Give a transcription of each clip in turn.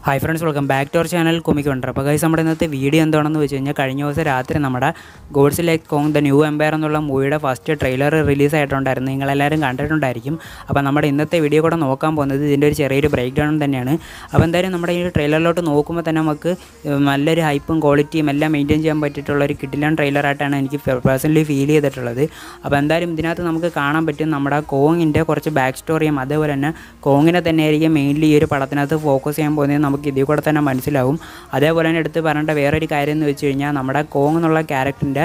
hi friends welcome back to our channel comic wonder അപ്പോൾ guys നമ്മുടെ ഇന്നത്തെ video എന്താണെന്ന് വെച്ച് കഴിഞ്ഞാൽ കഴിഞ്ഞ ദിവസം രാത്രി നമ്മുടെ gods like Kong the new empire എന്നുള്ള മൂവിയുടെ ഫസ്റ്റ് ട്രെയിലർ റിലീസ് ആയിട്ടുണ്ടായിരുന്നു നിങ്ങളെല്ലാവരും കണ്ടിട്ടുണ്ടായിരിക്കും അപ്പോൾ നമ്മുടെ ഇന്നത്തെ വീഡിയോ കൂടെ നോക്കാൻ പോകുന്നത് ഇതിൻ്റെ ഒരു ചെറിയൊരു ബ്രേക്ക് ഡൗൺ തന്നെയാണ് അപ്പോൾ എന്തായാലും നമ്മുടെ ഈ ട്രെയിലറിലോട്ട് നോക്കുമ്പോൾ തന്നെ നമുക്ക് നല്ലൊരു ഹൈപ്പും ക്വാളിറ്റിയും എല്ലാം മെയിൻറ്റെയിൻ ചെയ്യാൻ പറ്റിയിട്ടുള്ള ഒരു കിഡിലൻ ട്രെയിലറായിട്ടാണ് എനിക്ക് പേഴ്സണലി ഫീൽ ചെയ്തിട്ടുള്ളത് അപ്പോൾ എന്തായാലും ഇതിനകത്ത് നമുക്ക് കാണാൻ പറ്റും നമ്മുടെ കോങ്ങിൻ്റെ കുറച്ച് ബാക്ക് സ്റ്റോറിയും അതേപോലെ തന്നെ കോങ്ങിനെ തന്നെ ആയിരിക്കും മെയിൻലി ഈ ഒരു പടത്തിനകത്ത് ഫോക്കസ് ചെയ്യാൻ പോകുന്നത് നമുക്ക് ഇതിൽ കൂടെ തന്നെ മനസ്സിലാവും അതേപോലെ തന്നെ എടുത്ത് പറയേണ്ട വേറൊരു കാര്യം എന്ന് വെച്ച് കഴിഞ്ഞാൽ നമ്മുടെ കോങ് എന്നുള്ള ക്യാരക്ടറിൻ്റെ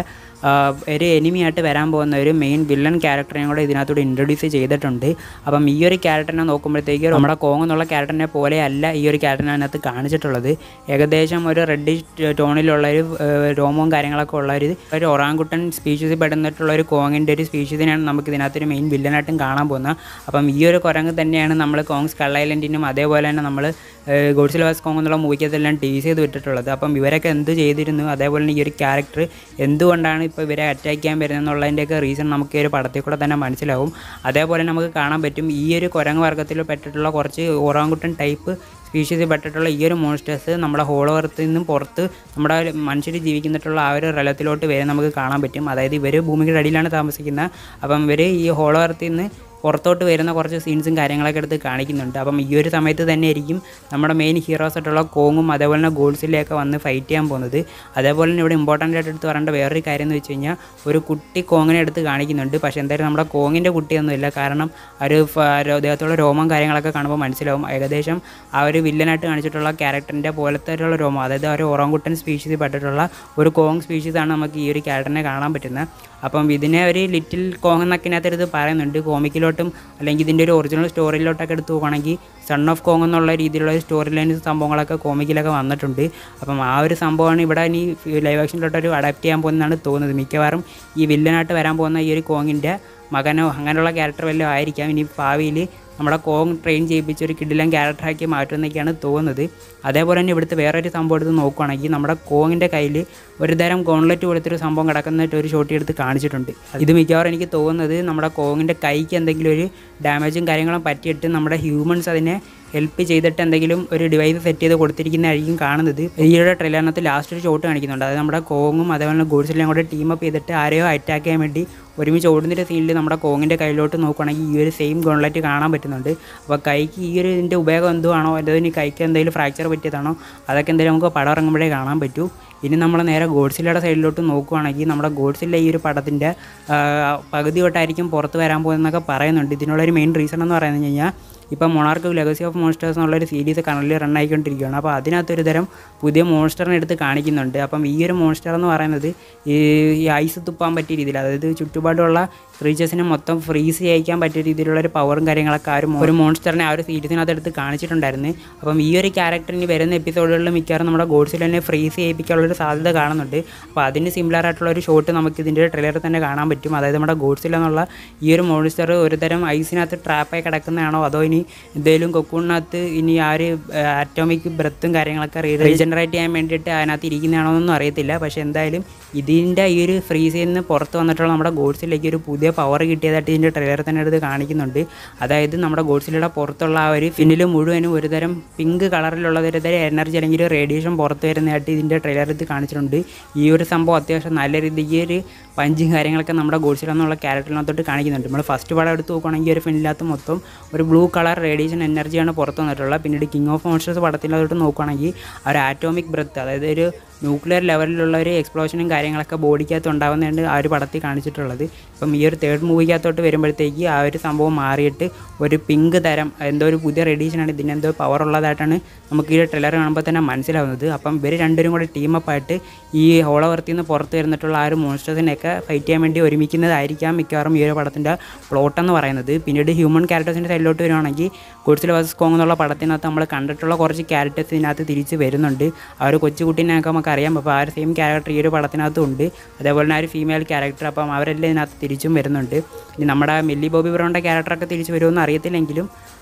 ഒരു എനിമിയായിട്ട് വരാൻ പോകുന്ന ഒരു മെയിൻ വില്ലൻ ക്യാരക്ടറിനെ കൂടെ ഇതിനകത്തൂടെ ഇൻട്രൊഡ്യൂസ് ചെയ്തിട്ടുണ്ട് അപ്പം ഈ ഒരു ക്യാരക്ടറിനെ നോക്കുമ്പോഴത്തേക്ക് നമ്മുടെ കോങ് എന്നുള്ള ക്യാരക്ടറിനെ പോലെയല്ല ഈ ഒരു ക്യാരക്ടറിനെ അതിനകത്ത് കാണിച്ചിട്ടുള്ളത് ഏകദേശം ഒരു റെഡ് ടോണിലുള്ള ഒരു രോമവും കാര്യങ്ങളൊക്കെ ഉള്ള ഒരു ഒരു ഒറാങ്കുട്ടൻ സ്പീഷീസിൽ പെടുന്നിട്ടുള്ള ഒരു കോങ്ങിൻ്റെ ഒരു സ്പീഷീസിനെയാണ് നമുക്ക് ഇതിനകത്തൊരു മെയിൻ വില്ലനായിട്ടും കാണാൻ പോകുന്നത് അപ്പം ഈ ഒരു കുരങ്ങ് തന്നെയാണ് നമ്മൾ കോങ് സ്കൾ ഐലൻഡിനും അതേപോലെ തന്നെ നമ്മൾ ഗോഡ്സിൽ വാസ് കോങ് എന്നുള്ള മൂവിക്കകത്തെല്ലാം ടീസ് ചെയ്ത് വിട്ടിട്ടുള്ളത് അപ്പം ഇവരൊക്കെ എന്ത് ചെയ്തിരുന്നു അതേപോലെ തന്നെ ഈ ഒരു ക്യാരക്ടർ എന്തുകൊണ്ടാണ് ഇപ്പോൾ ഇവരെ അറ്റാക്ക് ചെയ്യാൻ വരുന്നത് എന്നുള്ളതിൻ്റെയൊക്കെ റീസൺ നമുക്ക് ഈ ഒരു പടത്തിൽ കൂടെ തന്നെ മനസ്സിലാവും അതേപോലെ നമുക്ക് കാണാൻ പറ്റും ഈ ഒരു കുരങ്ങ് വർഗ്ഗത്തിൽ പെട്ടിട്ടുള്ള കുറച്ച് ഓറാങ്കുട്ടൻ ടൈപ്പ് സ്പീഷീസിൽ പെട്ടിട്ടുള്ള ഈ ഒരു മോൺസ്റ്റേഴ്സ് നമ്മുടെ ഹോളോ എർത്തിൽ നിന്നും പുറത്ത് നമ്മുടെ മനുഷ്യർ ജീവിക്കുന്നിട്ടുള്ള ആ ഒരു റലത്തിലോട്ട് വരെ നമുക്ക് കാണാൻ പറ്റും അതായത് ഇവർ ഭൂമിയുടെ അടിയിലാണ് താമസിക്കുന്നത് അപ്പം ഇവർ ഈ ഹോളോ എർത്തിൽ നിന്ന് പുറത്തോട്ട് വരുന്ന കുറച്ച് സീൻസും കാര്യങ്ങളൊക്കെ എടുത്ത് കാണിക്കുന്നുണ്ട് അപ്പം ഈ ഒരു സമയത്ത് തന്നെ ആയിരിക്കും നമ്മുടെ മെയിൻ ഹീറോസ് ആയിട്ടുള്ള കോങ്ങും അതേപോലെ തന്നെ ഗോൾസിലേക്ക് വന്ന് ഫൈറ്റ് ചെയ്യാൻ പോകുന്നത് അതേപോലെ തന്നെ ഇവിടെ ഇമ്പോർട്ടൻ്റ് ആയിട്ട് എടുത്ത് പറയേണ്ട വേറൊരു കാര്യം എന്ന് വെച്ച് കഴിഞ്ഞാൽ ഒരു കുട്ടി കോങ്ങിനെ എടുത്ത് കാണിക്കുന്നുണ്ട് പക്ഷേ എന്തായാലും നമ്മുടെ കോങ്ങിൻ്റെ കുട്ടിയൊന്നുമില്ല കാരണം ഒരു അദ്ദേഹത്തുള്ള രോമം കാര്യങ്ങളൊക്കെ കാണുമ്പോൾ മനസ്സിലാവും ഏകദേശം ആ ഒരു വില്ലനായിട്ട് കാണിച്ചിട്ടുള്ള ക്യാരക്ടറിൻ്റെ പോലത്തെ ഉള്ള രോമം അതായത് ഒരു ഓറോങ്കുട്ടൻ സ്പീഷീസിൽ പെട്ടിട്ടുള്ള ഒരു കോങ് സ്പീഷീസാണ് നമുക്ക് ഈ ഒരു ക്യാരക്ടറിനെ കാണാൻ പറ്റുന്നത് അപ്പം ഇതിനെ ഒരു ലിറ്റിൽ കോങ് എന്നൊക്കെ ഇതിനകത്ത് പറയുന്നുണ്ട് കോമിക്കിലോട്ടും അല്ലെങ്കിൽ ഇതിൻ്റെ ഒരു ഒറിജിനൽ സ്റ്റോറിയിലോട്ടൊക്കെ എടുത്ത് നോക്കുകയാണെങ്കിൽ സൺ ഓഫ് കോങ് എന്നുള്ള രീതിയിലുള്ള ഒരു സ്റ്റോറി ലൈൻ സംഭവങ്ങളൊക്കെ കോമിക്കിലൊക്കെ വന്നിട്ടുണ്ട് അപ്പം ആ ഒരു സംഭവമാണ് ഇവിടെ ഇനി ലൈവ് ആക്ഷനിലോട്ടൊരു അഡാപ്റ്റ് ചെയ്യാൻ പോകുന്നതാണ് തോന്നുന്നത് മിക്കവാറും ഈ വില്ലനായിട്ട് വരാൻ പോകുന്ന ഈ ഒരു കോങ്ങിൻ്റെ മകനോ അങ്ങനെയുള്ള ക്യാരക്ടർ വല്ലതും ആയിരിക്കാം ഇനി ഭാവിയിൽ നമ്മുടെ കോങ് ട്രെയിൻ ചെയ്യിപ്പിച്ച് ഒരു കിഡിലൻ ക്യാരക്ടറാക്കി മാറ്റുന്നൊക്കെയാണ് തോന്നുന്നത് അതേപോലെ തന്നെ ഇവിടുത്തെ വേറൊരു സംഭവം എടുത്ത് നോക്കുകയാണെങ്കിൽ നമ്മുടെ കോങ്ങിൻ്റെ കയ്യിൽ ഒരു തരം ഗോൺലെറ്റ് പോലത്തെ സംഭവം കിടക്കുന്നതായിട്ട് ഒരു ഷോട്ട് എടുത്ത് കാണിച്ചിട്ടുണ്ട് ഇത് മിക്കവാറും എനിക്ക് തോന്നുന്നത് നമ്മുടെ കോങ്ങിൻ്റെ കൈക്ക് എന്തെങ്കിലും ഒരു ഡാമേജും കാര്യങ്ങളും പറ്റിയിട്ട് നമ്മുടെ ഹ്യൂമൻസ് അതിനെ ഹെൽപ്പ് ചെയ്തിട്ട് എന്തെങ്കിലും ഒരു ഡിവൈസ് സെറ്റ് ചെയ്ത് കൊടുത്തിരിക്കുന്നതായിരിക്കും കാണുന്നത് ഈ ഒരു ട്രെയിലറിനകത്ത് ലാസ്റ്റ് ഒരു ഷോട്ട് കാണിക്കുന്നുണ്ട് അതായത് നമ്മുടെ കോങ്ങും അതേപോലെ ഗോഡ്സിലെല്ലാം കൂടെ ടീം അപ്പ് ചെയ്തിട്ട് ആരെയോ അറ്റാക്ക് ചെയ്യാൻ വേണ്ടി ഒരുമിച്ച് ഓടുന്നൊരു സീനിൽ നമ്മുടെ കോങ്ങിൻ്റെ കയ്യിലോട്ട് നോക്കുകയാണെങ്കിൽ ഈ ഒരു സെയിം ഗോൺലൈറ്റ് കാണാൻ പറ്റുന്നുണ്ട് അപ്പോൾ കൈക്ക് ഈ ഒരു ഇതിൻ്റെ ഉപയോഗം എന്തുവാണോ അല്ലെങ്കിൽ ഇനി കൈക്ക് എന്തെങ്കിലും ഫ്രാക്ചർ പറ്റിയതാണോ അതൊക്കെ എന്തെങ്കിലും നമുക്ക് പടം ഇറങ്ങുമ്പോഴേ കാണാൻ പറ്റൂ ഇനി നമ്മൾ നേരെ ഗോഡ്സില്ലയുടെ സൈഡിലോട്ട് നോക്കുകയാണെങ്കിൽ നമ്മുടെ ഗോഡ്സില്ല ഈ ഒരു പടത്തിൻ്റെ പകുതി തൊട്ടായിരിക്കും പുറത്ത് വരാൻ പോകുന്നതൊക്കെ പറയുന്നുണ്ട് ഇതിനുള്ളൊരു മെയിൻ റീസൺ എന്ന് പറയുന്നത് കഴിഞ്ഞാൽ ഇപ്പം മൊണാർക്ക് ലെഗസി ഓഫ് മോൺസ്റ്റേഴ്സ് എന്നുള്ളൊരു സീരീസ് കറൻലി റൺ ആയിക്കൊണ്ടിരിക്കുകയാണ് അപ്പോൾ അതിനകത്തൊരു തരം പുതിയ മോൺസ്റ്ററിനെ എടുത്ത് കാണിക്കുന്നുണ്ട് അപ്പം ഈ ഒരു മോൺസ്റ്റർ എന്ന് പറയുന്നത് ഈ ഈ ഐസ് തുപ്പാൻ പറ്റിയ രീതിയിൽ അതായത് ചുറ്റുപാടുള്ള ക്രീച്ചേഴ്സിനെ മൊത്തം ഫ്രീസ് ചെയ്യിക്കാൻ പറ്റിയ രീതിയിലുള്ള ഒരു പവറും കാര്യങ്ങളൊക്കെ ആ ഒരു ഒരു മോൺസ്റ്ററിനെ ആ ഒരു സീരീസിനകത്ത് എടുത്ത് കാണിച്ചിട്ടുണ്ടായിരുന്നു അപ്പം ഈ ഒരു ക്യാരക്ടറിന് വരുന്ന എപ്പിസോഡുകളിൽ മിക്കവാറും നമ്മുടെ ഗോഡ്സിൽ തന്നെ ഫ്രീസ് ചെയ്യിപ്പിക്കാനുള്ളൊരു സാധ്യത കാണുന്നുണ്ട് അപ്പോൾ അതിന് സിമിലർ ആയിട്ടുള്ള ഒരു ഷോട്ട് നമുക്ക് ഇതിൻ്റെ ട്രെയിലറിൽ തന്നെ കാണാൻ പറ്റും അതായത് നമ്മുടെ ഗോഡ്സിൽ എന്നുള്ള ഈ ഒരു മോൺസ്റ്റർ ഒരു തരം ഐസിനകത്ത് ട്രാപ്പായി കിടക്കുന്നതാണോ അതോ ഇനി എന്തെങ്കിലും കൊക്കൂണിനകത്ത് ഇനി ആ ഒരു ആറ്റോമിക് ബ്രത്തും കാര്യങ്ങളൊക്കെ റീജനറേറ്റ് ചെയ്യാൻ വേണ്ടിയിട്ട് അതിനകത്ത് ഇരിക്കുന്നതാണോ എന്നൊന്നും അറിയത്തില്ല പക്ഷേ എന്തായാലും ഇതിൻ്റെ ഈ ഒരു ഫ്രീസിൽ നിന്ന് പുറത്ത് വന്നിട്ടുള്ള നമ്മുടെ ഗോഡ്സിലേക്ക് ഒരു പുതിയ പവർ കിട്ടിയതായിട്ട് ഇതിൻ്റെ ട്രെയിലർ തന്നെ എടുത്ത് കാണിക്കുന്നുണ്ട് അതായത് നമ്മുടെ ഗോഡ്സിലയുടെ പുറത്തുള്ള ആ ഒരു ഫിന്നിൽ മുഴുവനും ഒരു തരം പിങ്ക് കളറിലുള്ള ഒരു തരം എനർജി അല്ലെങ്കിൽ ഒരു റേഡിയേഷൻ പുറത്ത് വരുന്നതായിട്ട് ഇതിൻ്റെ ട്രെയിലർ എടുത്ത് കാണിച്ചിട്ടുണ്ട് ഈ ഒരു സംഭവം അത്യാവശ്യം നല്ല രീതിക്ക് ഒരു പഞ്ചും കാര്യങ്ങളൊക്കെ നമ്മുടെ ഗോഡ്സില എന്നുള്ള ക്യാരക്ടറിനകത്തോട്ട് കാണിക്കുന്നുണ്ട് നമ്മൾ ഫസ്റ്റ് പടം എടുത്ത് നോക്കുകയാണെങ്കിൽ ഒരു ഫിന്നിനകത്ത് മൊത്തം ഒരു ബ്ലൂ കളർ റേഡിയേഷൻ എനർജിയാണ് പുറത്ത് വന്നിട്ടുള്ളത് പിന്നീട് കിങ് ഓഫ് മോൺസ്റ്റേഴ്സ് പടത്തിനകത്തോട്ട് നോക്കുകയാണെങ്കിൽ ആ ഒരു ആറ്റോമിക് ബ്രത്ത് അതായത് ഒരു ന്യൂക്ലിയർ ലെവലിലുള്ള ഒരു എക്സ്പ്ലോഷനും കാര്യങ്ങളൊക്കെ ബോഡിക്കകത്ത് ഉണ്ടാകുന്നതാണ് ആ ഒരു പടത്തിൽ കാണിച്ചിട്ടുള്ളത് ഇപ്പം ഈ ഒരു തേർഡ് മൂവിക്കകത്തോട്ട് വരുമ്പോഴത്തേക്ക് ആ ഒരു സംഭവം മാറിയിട്ട് ഒരു പിങ്ക് തരം എന്തോ ഒരു പുതിയ റേഡിയേഷനാണ് ഇതിന് എന്തോ പവർ ഉള്ളതായിട്ടാണ് നമുക്ക് ഈ ട്രെയിലർ കാണുമ്പോൾ തന്നെ മനസ്സിലാവുന്നത് അപ്പം ഇവർ രണ്ടുപേരും കൂടെ ടീമപ്പായിട്ട് ഈ ഹോളവർത്തിൽ നിന്ന് പുറത്ത് വരുന്നിട്ടുള്ള ആ ഒരു മോൺസ്റ്റേഴ്സിനെയൊക്കെ ഫൈറ്റ് ചെയ്യാൻ വേണ്ടി ഒരുമിക്കുന്നതായിരിക്കാം മിക്കവാറും ഈ ഒരു പടത്തിൻ്റെ പ്ലോട്ട് എന്ന് പറയുന്നത് പിന്നീട് ഹ്യൂമൻ ക്യാരക്ടേഴ്സിൻ്റെ സൈഡിലോട്ട് വരുവാണെങ്കിൽ ഗുഡ്സിൽ വേഴ്സസ് കോങ് എന്നുള്ള പടത്തിനകത്ത് നമ്മൾ കണ്ടിട്ടുള്ള കുറച്ച് ക്യാരക്ടേഴ്സ് ഇതിനകത്ത് തിരിച്ച് വരുന്നുണ്ട് ആ ഒരു കൊച്ചുകുട്ടീനെയൊക്കെ നമുക്ക് അറിയാം അപ്പോൾ ആ ഒരു സെയിം ക്യാരക്ടർ ഈ ഒരു പടത്തിനകത്തും ഉണ്ട് അതേപോലെ തന്നെ ആ ഒരു ഫീമെയിൽ ക്യാരക്ടർ അപ്പം അവരെല്ലാം ഇതിനകത്ത് തിരിച്ചും വരുന്നുണ്ട് ഇനി നമ്മുടെ മില്ലി ബോബി ബ്രൗണിൻ്റെ ക്യാരക്ടറൊക്കെ തിരിച്ച് വരുമെന്ന് അറിയത്തില്ലെങ്കിലും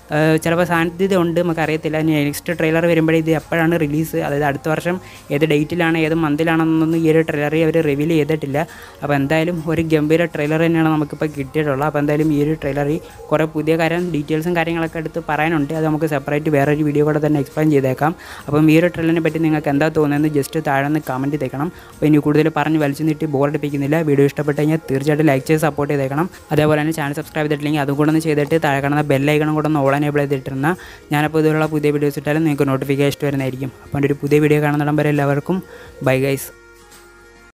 ചിലപ്പോൾ സാധ്യത ഉണ്ട് നമുക്ക് അറിയത്തില്ല ഇനി നെക്സ്റ്റ് ട്രെയിലർ വരുമ്പോഴേ ഇത് എപ്പോഴാണ് റിലീസ് അതായത് അടുത്ത വർഷം ഏത് ഡേറ്റിലാണ് ഏത് മന്തിലാണെന്നൊന്നും ഈ ഒരു ട്രെയിലറിൽ അവർ റിവീൽ ചെയ്തിട്ടില്ല അപ്പോൾ എന്തായാലും ഒരു ഗംഭീര ട്രെയിലർ തന്നെയാണ് നമുക്കിപ്പോൾ കിട്ടിയിട്ടുള്ളത് അപ്പോൾ എന്തായാലും ഈ ഒരു ട്രെയിലറിൽ കുറേ പുതിയ കാര്യം ഡീറ്റെയിൽസും കാര്യങ്ങളൊക്കെ എടുത്ത് പറയാനുണ്ട് അത് നമുക്ക് സെപ്പറേറ്റ് വേറൊരു വീഡിയോ കൂടെ തന്നെ എക്സ്പ്ലെയിൻ ചെയ്തേക്കാം അപ്പം ഈ ഒരു ട്രെയിലറിനെ പറ്റി നിങ്ങൾക്ക് എന്താ തോന്നുന്നത് ജസ്റ്റ് താഴെ നിന്ന് കമൻറ്റ് ചെയ്തേക്കണം അപ്പോൾ ഇനി കൂടുതൽ പറഞ്ഞ് വലിച്ചു നീട്ടി ബോറടിപ്പിക്കുന്നില്ല വീഡിയോ ഇഷ്ടപ്പെട്ട് കഴിഞ്ഞാൽ തീർച്ചയായിട്ടും ലൈക്ക് ചെയ്ത് സപ്പോർട്ട് ചെയ്തേക്കണം അതേപോലെ തന്നെ ചാനൽ സബ്സ്ക്രൈബ് ചെയ്തിട്ടില്ലെങ്കിൽ അതും കൂടെ ഒന്ന് ചെയ്തിട്ട് താഴെ കാണുന്ന ബെല്ലൈക്കണം കൂടെ ഒന്ന് ഓൾ എനേബിൾ ചെയ്തിട്ടിരുന്ന ഞാനപ്പോൾ ഇതുള്ള പുതിയ വീഡിയോസ് ഇട്ടാലും നിങ്ങൾക്ക് നോട്ടിഫിക്കേഷൻ വരുന്നതായിരിക്കും അപ്പോൾ എൻ്റെ ഒരു പുതിയ വീഡിയോ കാണുന്നിടം വരെ എല്ലാവർക്കും ബൈ ഗൈസ്